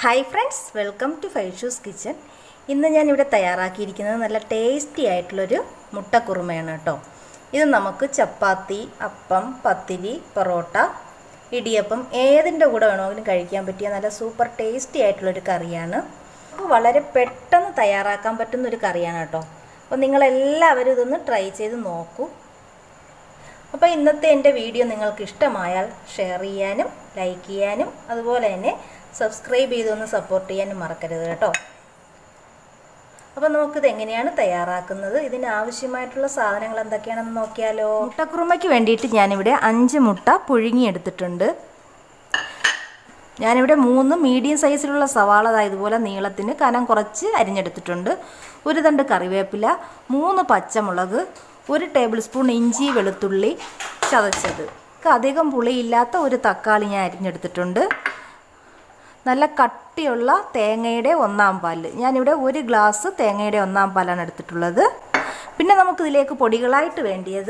hi friends welcome to ഫൈഷൂസ് kitchen ഇന്ന് ഞാൻ ഇവിടെ തയ്യാറാക്കിയിരിക്കുന്നത് നല്ല ടേസ്റ്റി ആയിട്ടുള്ളൊരു മുട്ടക്കുറുമയാണ് കേട്ടോ ഇത് നമുക്ക് ചപ്പാത്തി അപ്പം പത്തിരി പൊറോട്ട ഇടിയപ്പം ഏതിൻ്റെ കൂടെ വേണമെങ്കിലും കഴിക്കാൻ പറ്റിയ നല്ല സൂപ്പർ ടേസ്റ്റി ആയിട്ടുള്ളൊരു കറിയാണ് അപ്പോൾ വളരെ പെട്ടെന്ന് തയ്യാറാക്കാൻ പറ്റുന്ന ഒരു കറിയാണ് കേട്ടോ അപ്പോൾ നിങ്ങളെല്ലാവരും ഇതൊന്ന് ട്രൈ ചെയ്ത് നോക്കൂ അപ്പോൾ ഇന്നത്തെ എൻ്റെ വീഡിയോ നിങ്ങൾക്ക് ഇഷ്ടമായാൽ ഷെയർ ചെയ്യാനും ലൈക്ക് ചെയ്യാനും അതുപോലെ തന്നെ സബ്സ്ക്രൈബ് ചെയ്തൊന്ന് സപ്പോർട്ട് ചെയ്യാനും മറക്കരുത് കേട്ടോ അപ്പോൾ നമുക്കിത് എങ്ങനെയാണ് തയ്യാറാക്കുന്നത് ഇതിന് ആവശ്യമായിട്ടുള്ള സാധനങ്ങൾ എന്തൊക്കെയാണെന്ന് നോക്കിയാലോ മുട്ടക്കുറുമയ്ക്ക് വേണ്ടിയിട്ട് ഞാനിവിടെ അഞ്ച് മുട്ട പുഴുങ്ങിയെടുത്തിട്ടുണ്ട് ഞാനിവിടെ മൂന്ന് മീഡിയം സൈസിലുള്ള സവാള ഇതുപോലെ നീളത്തിന് കനം കുറച്ച് അരിഞ്ഞെടുത്തിട്ടുണ്ട് ഒരു തണ്ട് കറിവേപ്പില മൂന്ന് പച്ചമുളക് ഒരു ടേബിൾ സ്പൂൺ ഇഞ്ചി വെളുത്തുള്ളി ചതച്ചത് അധികം പുളിയില്ലാത്ത ഒരു തക്കാളി ഞാൻ അരിഞ്ഞെടുത്തിട്ടുണ്ട് നല്ല കട്ടിയുള്ള തേങ്ങയുടെ ഒന്നാം പാല് ഞാനിവിടെ ഒരു ഗ്ലാസ് തേങ്ങയുടെ ഒന്നാം പാലാണ് എടുത്തിട്ടുള്ളത് പിന്നെ നമുക്കിതിലേക്ക് പൊടികളായിട്ട് വേണ്ടിയത്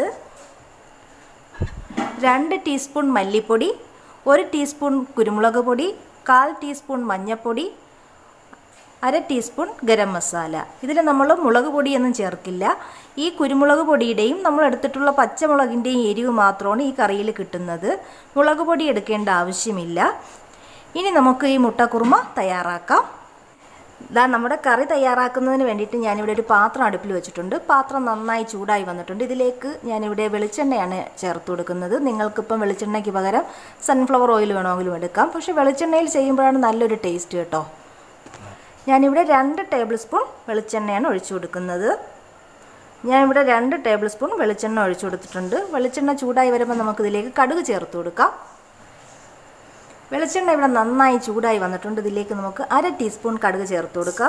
രണ്ട് ടീസ്പൂൺ മല്ലിപ്പൊടി ഒരു ടീസ്പൂൺ കുരുമുളക് പൊടി കാൽ ടീസ്പൂൺ മഞ്ഞൾപ്പൊടി അര ടീസ്പൂൺ ഗരം മസാല ഇതിൽ നമ്മൾ മുളക് പൊടിയൊന്നും ചേർക്കില്ല ഈ കുരുമുളക് പൊടിയുടെയും നമ്മൾ എടുത്തിട്ടുള്ള പച്ചമുളകിൻ്റെയും എരിവ് മാത്രമാണ് ഈ കറിയിൽ കിട്ടുന്നത് മുളക് പൊടി എടുക്കേണ്ട ആവശ്യമില്ല ഇനി നമുക്ക് ഈ മുട്ടക്കുറുമ തയ്യാറാക്കാം ഇതാ നമ്മുടെ കറി തയ്യാറാക്കുന്നതിന് വേണ്ടിയിട്ട് ഞാനിവിടെ ഒരു പാത്രം അടുപ്പിൽ വെച്ചിട്ടുണ്ട് പാത്രം നന്നായി ചൂടായി വന്നിട്ടുണ്ട് ഇതിലേക്ക് ഞാനിവിടെ വെളിച്ചെണ്ണയാണ് ചേർത്ത് കൊടുക്കുന്നത് നിങ്ങൾക്കിപ്പം വെളിച്ചെണ്ണയ്ക്ക് പകരം സൺഫ്ലവർ ഓയിൽ വേണമെങ്കിലും എടുക്കാം പക്ഷേ വെളിച്ചെണ്ണയിൽ ചെയ്യുമ്പോഴാണ് നല്ലൊരു ടേസ്റ്റ് കേട്ടോ ഞാനിവിടെ രണ്ട് ടേബിൾ സ്പൂൺ വെളിച്ചെണ്ണയാണ് ഒഴിച്ചു കൊടുക്കുന്നത് ഞാനിവിടെ രണ്ട് ടേബിൾ സ്പൂൺ വെളിച്ചെണ്ണ ഒഴിച്ചു കൊടുത്തിട്ടുണ്ട് വെളിച്ചെണ്ണ ചൂടായി വരുമ്പോൾ നമുക്കിതിലേക്ക് കടുക് ചേർത്ത് കൊടുക്കാം വെളിച്ചെണ്ണ ഇവിടെ നന്നായി ചൂടായി വന്നിട്ടുണ്ട് ഇതിലേക്ക് നമുക്ക് അര ടീസ്പൂൺ കടുക് ചേർത്ത് കൊടുക്കാം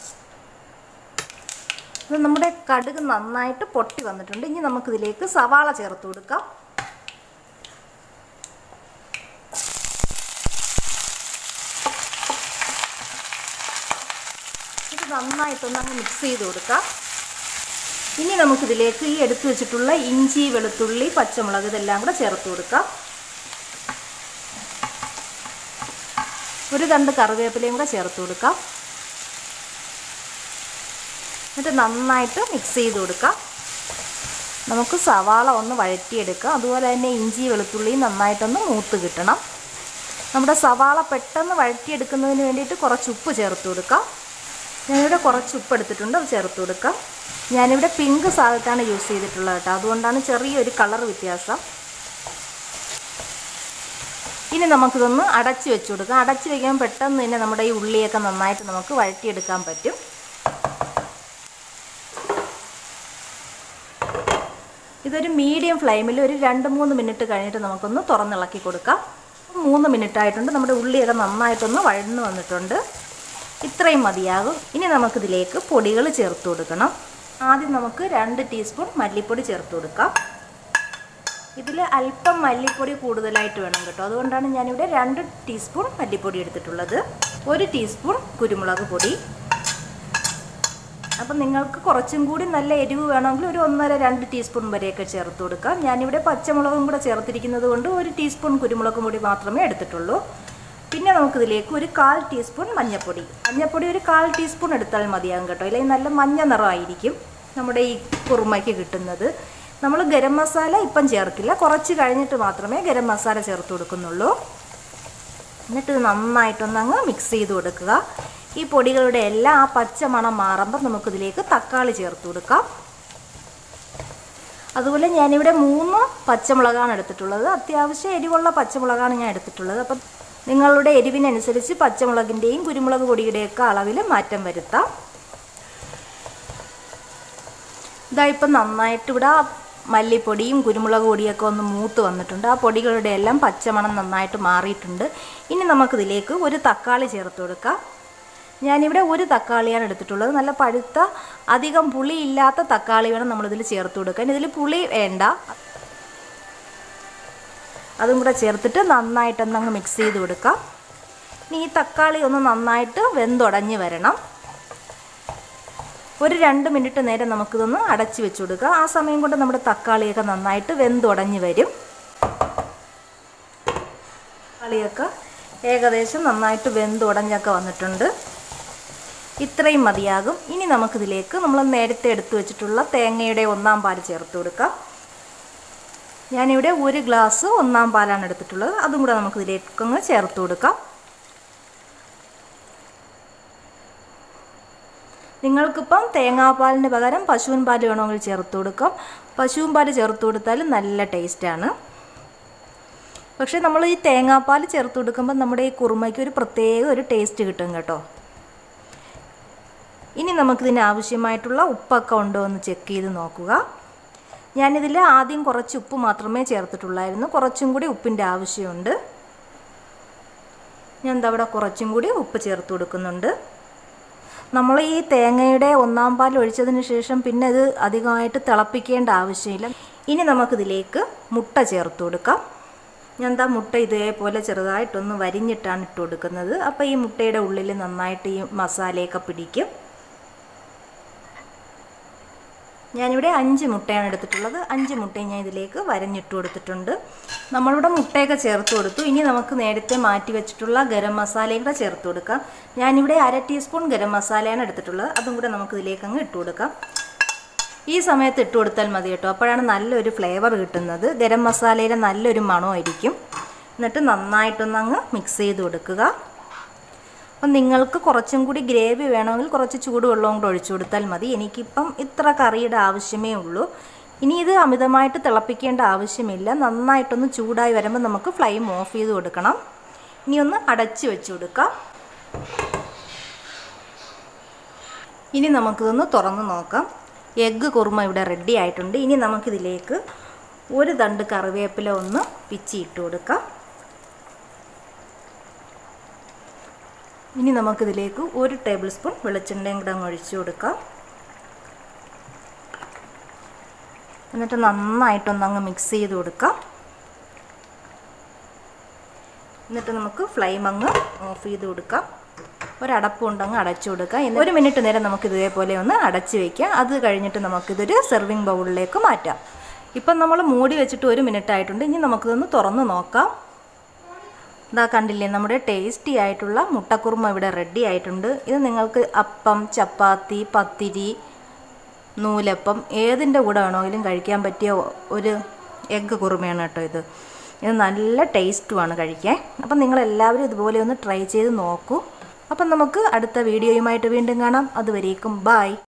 ഇത് നമ്മുടെ കടുക് നന്നായിട്ട് പൊട്ടി വന്നിട്ടുണ്ട് ഇനി നമുക്കിതിലേക്ക് സവാള ചേർത്ത് കൊടുക്കാം ഇത് നന്നായിട്ടൊന്ന് അങ്ങ് മിക്സ് ചെയ്ത് കൊടുക്കാം ഇനി നമുക്കിതിലേക്ക് ഈ എടുത്തു വെച്ചിട്ടുള്ള ഇഞ്ചി വെളുത്തുള്ളി പച്ചമുളക് ഇതെല്ലാം കൂടെ ചേർത്ത് കൊടുക്കാം ഒരു തണ്ട് കറിവേപ്പിലയും കൂടെ ചേർത്ത് കൊടുക്കാം എന്നിട്ട് നന്നായിട്ട് മിക്സ് ചെയ്ത് കൊടുക്കാം നമുക്ക് സവാള ഒന്ന് വഴറ്റിയെടുക്കാം അതുപോലെ തന്നെ ഇഞ്ചി വെളുത്തുള്ളി നന്നായിട്ടൊന്ന് മൂത്ത് കിട്ടണം നമ്മുടെ സവാള പെട്ടെന്ന് വഴറ്റിയെടുക്കുന്നതിന് വേണ്ടിയിട്ട് കുറച്ച് ഉപ്പ് ചേർത്ത് കൊടുക്കാം ഞാനിവിടെ കുറച്ച് ഉപ്പ് എടുത്തിട്ടുണ്ട് അത് ചേർത്ത് കൊടുക്കാം ഞാനിവിടെ പിങ്ക് സാധനത്താണ് യൂസ് ചെയ്തിട്ടുള്ളത് കേട്ടോ അതുകൊണ്ടാണ് ചെറിയൊരു കളർ വ്യത്യാസം ഇനി നമുക്കിതൊന്ന് അടച്ച് വെച്ച് കൊടുക്കാം അടച്ച് വയ്ക്കാൻ പെട്ടെന്ന് തന്നെ നമ്മുടെ ഈ ഉള്ളിയൊക്കെ നന്നായിട്ട് നമുക്ക് വഴറ്റിയെടുക്കാൻ പറ്റും ഇതൊരു മീഡിയം ഫ്ലെയിമിൽ ഒരു രണ്ട് മൂന്ന് മിനിറ്റ് കഴിഞ്ഞിട്ട് നമുക്കൊന്ന് തുറന്നിളക്കി കൊടുക്കാം മൂന്ന് മിനിറ്റ് ആയിട്ടുണ്ട് നമ്മുടെ ഉള്ളിയൊക്കെ നന്നായിട്ടൊന്ന് വഴന്നു വന്നിട്ടുണ്ട് ഇത്രയും മതിയാകും ഇനി നമുക്കിതിലേക്ക് പൊടികൾ ചേർത്ത് കൊടുക്കണം ആദ്യം നമുക്ക് രണ്ട് ടീസ്പൂൺ മല്ലിപ്പൊടി ചേർത്ത് കൊടുക്കാം ഇതിൽ അല്പം മല്ലിപ്പൊടി കൂടുതലായിട്ട് വേണം കേട്ടോ അതുകൊണ്ടാണ് ഞാനിവിടെ രണ്ട് ടീസ്പൂൺ മല്ലിപ്പൊടി എടുത്തിട്ടുള്ളത് ഒരു ടീസ്പൂൺ കുരുമുളക് പൊടി അപ്പം നിങ്ങൾക്ക് കുറച്ചും കൂടി നല്ല എരിവ് വേണമെങ്കിൽ ഒരു ഒന്നര രണ്ട് ടീസ്പൂൺ വരെയൊക്കെ ചേർത്ത് കൊടുക്കാം ഞാനിവിടെ പച്ചമുളകും കൂടെ ചേർത്തിരിക്കുന്നത് കൊണ്ട് ഒരു ടീസ്പൂൺ കുരുമുളക് പൊടി മാത്രമേ എടുത്തിട്ടുള്ളൂ പിന്നെ നമുക്കിതിലേക്ക് ഒരു കാൽ ടീസ്പൂൺ മഞ്ഞൾപ്പൊടി മഞ്ഞൾപ്പൊടി ഒരു കാൽ ടീസ്പൂൺ എടുത്താൽ മതിയാകും കേട്ടോ അല്ലെങ്കിൽ നല്ല മഞ്ഞ നിറമായിരിക്കും നമ്മുടെ ഈ കുറുമയ്ക്ക് കിട്ടുന്നത് നമ്മൾ ഗരം മസാല ഇപ്പം ചേർക്കില്ല കുറച്ച് കഴിഞ്ഞിട്ട് മാത്രമേ ഗരം മസാല ചേർത്ത് കൊടുക്കുന്നുള്ളൂ എന്നിട്ട് ഇത് നന്നായിട്ടൊന്ന് അങ്ങ് മിക്സ് ചെയ്ത് കൊടുക്കുക ഈ പൊടികളുടെ എല്ലാം ആ പച്ച മണം മാറുമ്പോൾ നമുക്കിതിലേക്ക് തക്കാളി ചേർത്ത് കൊടുക്കാം അതുപോലെ ഞാനിവിടെ മൂന്ന് പച്ചമുളകാണ് എടുത്തിട്ടുള്ളത് അത്യാവശ്യം എരിവുള്ള പച്ചമുളകാണ് ഞാൻ എടുത്തിട്ടുള്ളത് അപ്പം നിങ്ങളുടെ എരിവിനനുസരിച്ച് പച്ചമുളകിൻ്റെയും കുരുമുളക് പൊടിയുടെയൊക്കെ അളവിൽ മാറ്റം വരുത്താം ഇതാ ഇപ്പം നന്നായിട്ട് ഇവിടെ മല്ലിപ്പൊടിയും കുരുമുളക് പൊടിയൊക്കെ ഒന്ന് മൂത്ത് വന്നിട്ടുണ്ട് ആ പൊടികളുടെ എല്ലാം പച്ചമണം നന്നായിട്ട് മാറിയിട്ടുണ്ട് ഇനി നമുക്കിതിലേക്ക് ഒരു തക്കാളി ചേർത്ത് കൊടുക്കാം ഞാനിവിടെ ഒരു തക്കാളിയാണ് എടുത്തിട്ടുള്ളത് നല്ല പഴുത്ത അധികം പുളി ഇല്ലാത്ത തക്കാളി വേണം നമ്മളിതിൽ ചേർത്ത് കൊടുക്കാൻ ഇതിൽ പുളി വേണ്ട അതും കൂടെ ചേർത്തിട്ട് നന്നായിട്ടൊന്നങ്ങ് മിക്സ് ചെയ്ത് കൊടുക്കാം ഇനി ഈ തക്കാളി ഒന്ന് നന്നായിട്ട് വെന്തുടഞ്ഞ് വരണം ഒരു രണ്ട് മിനിറ്റ് നേരം നമുക്കിതൊന്ന് അടച്ച് വെച്ച് കൊടുക്കുക ആ സമയം കൊണ്ട് നമ്മുടെ തക്കാളിയൊക്കെ നന്നായിട്ട് വെന്തുടഞ്ഞ് വരും തക്കാളിയൊക്കെ ഏകദേശം നന്നായിട്ട് വെന്തുടഞ്ഞൊക്കെ വന്നിട്ടുണ്ട് ഇത്രയും മതിയാകും ഇനി നമുക്കിതിലേക്ക് നമ്മൾ നേരത്തെ എടുത്തു വെച്ചിട്ടുള്ള തേങ്ങയുടെ ഒന്നാം പാൽ ചേർത്ത് കൊടുക്കാം ഞാനിവിടെ ഒരു ഗ്ലാസ് ഒന്നാം പാലാണ് എടുത്തിട്ടുള്ളത് അതും കൂടെ നമുക്കിതിലേക്കങ്ങ് ചേർത്ത് കൊടുക്കാം നിങ്ങൾക്കിപ്പം തേങ്ങാപ്പാലിന് പകരം പശുവിൻ പാൽ വേണമെങ്കിൽ ചേർത്ത് കൊടുക്കാം പശുവിൻ പാൽ ചേർത്ത് കൊടുത്താൽ നല്ല ടേസ്റ്റാണ് പക്ഷേ നമ്മൾ ഈ തേങ്ങാപ്പാൽ ചേർത്ത് കൊടുക്കുമ്പോൾ നമ്മുടെ ഈ കുറുമയ്ക്ക് ഒരു പ്രത്യേക ഒരു ടേസ്റ്റ് കിട്ടും കേട്ടോ ഇനി നമുക്കിതിന് ആവശ്യമായിട്ടുള്ള ഉപ്പൊക്കെ ഉണ്ടോ എന്ന് ചെക്ക് ചെയ്ത് നോക്കുക ഞാനിതിൽ ആദ്യം കുറച്ച് ഉപ്പ് മാത്രമേ ചേർത്തിട്ടുള്ളായിരുന്നു കുറച്ചും കൂടി ഉപ്പിൻ്റെ ആവശ്യമുണ്ട് ഞാൻ എന്താ അവിടെ കുറച്ചും കൂടി ഉപ്പ് ചേർത്ത് കൊടുക്കുന്നുണ്ട് നമ്മൾ ഈ തേങ്ങയുടെ ഒന്നാം പാൽ ഒഴിച്ചതിന് ശേഷം പിന്നെ ഇത് അധികമായിട്ട് തിളപ്പിക്കേണ്ട ആവശ്യമില്ല ഇനി നമുക്കിതിലേക്ക് മുട്ട ചേർത്ത് കൊടുക്കാം ഞാൻ എന്താ മുട്ട ഇതേപോലെ ചെറുതായിട്ടൊന്ന് വരിഞ്ഞിട്ടാണ് ഇട്ട് കൊടുക്കുന്നത് അപ്പോൾ ഈ മുട്ടയുടെ ഉള്ളിൽ നന്നായിട്ട് ഈ മസാലയൊക്കെ പിടിക്കും ഞാനിവിടെ അഞ്ച് മുട്ടയാണ് എടുത്തിട്ടുള്ളത് അഞ്ച് മുട്ടയും ഞാൻ ഇതിലേക്ക് വരഞ്ഞിട്ട് കൊടുത്തിട്ടുണ്ട് നമ്മളിവിടെ മുട്ടയൊക്കെ ചേർത്ത് കൊടുത്തു ഇനി നമുക്ക് നേരത്തെ മാറ്റി വെച്ചിട്ടുള്ള ഗരം മസാലയും കൂടെ ചേർത്ത് കൊടുക്കാം ഞാനിവിടെ അര ടീസ്പൂൺ ഗരം മസാലയാണ് എടുത്തിട്ടുള്ളത് അതും കൂടെ നമുക്ക് ഇതിലേക്ക് അങ്ങ് ഇട്ട് കൊടുക്കാം ഈ സമയത്ത് ഇട്ട് കൊടുത്താൽ മതി കേട്ടോ അപ്പോഴാണ് നല്ലൊരു ഫ്ലേവർ കിട്ടുന്നത് ഗരം മസാലയുടെ നല്ലൊരു മണമായിരിക്കും എന്നിട്ട് നന്നായിട്ടൊന്ന് അങ്ങ് മിക്സ് ചെയ്ത് കൊടുക്കുക അപ്പം നിങ്ങൾക്ക് കുറച്ചും കൂടി ഗ്രേവി വേണമെങ്കിൽ കുറച്ച് ചൂടുവെള്ളവും കൂടെ ഒഴിച്ചു കൊടുത്താൽ മതി എനിക്കിപ്പം ഇത്ര കറിയുടെ ആവശ്യമേ ഉള്ളൂ ഇനി ഇത് അമിതമായിട്ട് തിളപ്പിക്കേണ്ട ആവശ്യമില്ല നന്നായിട്ടൊന്ന് ചൂടായി വരുമ്പോൾ നമുക്ക് ഫ്ലെയിം ഓഫ് ചെയ്ത് കൊടുക്കണം ഇനി ഒന്ന് അടച്ച് വെച്ച് കൊടുക്കാം ഇനി നമുക്കിതൊന്ന് തുറന്ന് നോക്കാം എഗ്ഗ് കുറുമ ഇവിടെ റെഡി ആയിട്ടുണ്ട് ഇനി നമുക്കിതിലേക്ക് ഒരു തണ്ട് കറിവേപ്പില ഒന്ന് പിച്ചി ഇട്ട് കൊടുക്കാം ഇനി നമുക്കിതിലേക്ക് ഒരു ടേബിൾ സ്പൂൺ വെളിച്ചെണ്ണയും കൂടെ അങ്ങ് ഒഴിച്ചു കൊടുക്കാം എന്നിട്ട് നന്നായിട്ടൊന്ന് അങ്ങ് മിക്സ് ചെയ്ത് കൊടുക്കാം എന്നിട്ട് നമുക്ക് ഫ്ലെയിം അങ്ങ് ഓഫ് ചെയ്ത് കൊടുക്കാം ഒരടപ്പ് കൊണ്ടങ്ങ് അടച്ചു കൊടുക്കാം ഒരു മിനിറ്റ് നേരം നമുക്ക് ഇതേപോലെ ഒന്ന് അടച്ച് വയ്ക്കാം അത് കഴിഞ്ഞിട്ട് നമുക്കിതൊരു സെർവിങ് ബൗളിലേക്ക് മാറ്റാം ഇപ്പം നമ്മൾ മൂടി വെച്ചിട്ട് ഒരു മിനിറ്റ് ആയിട്ടുണ്ട് ഇനി നമുക്കിതൊന്ന് തുറന്ന് നോക്കാം ഇതാ കണ്ടില്ലേ നമ്മുടെ ടേസ്റ്റി ആയിട്ടുള്ള മുട്ടക്കുറുമ ഇവിടെ റെഡി ആയിട്ടുണ്ട് ഇത് നിങ്ങൾക്ക് അപ്പം ചപ്പാത്തി പത്തിരി നൂലപ്പം ഏതിൻ്റെ കൂടെ വേണമെങ്കിലും കഴിക്കാൻ പറ്റിയ ഒരു എഗ്ഗ് കുറുമയാണ് കേട്ടോ ഇത് ഇത് നല്ല ടേസ്റ്റുമാണ് കഴിക്കാൻ അപ്പം നിങ്ങളെല്ലാവരും ഇതുപോലെ ഒന്ന് ട്രൈ ചെയ്ത് നോക്കൂ അപ്പം നമുക്ക് അടുത്ത വീഡിയോയുമായിട്ട് വീണ്ടും കാണാം അതുവരേക്കും ബായ്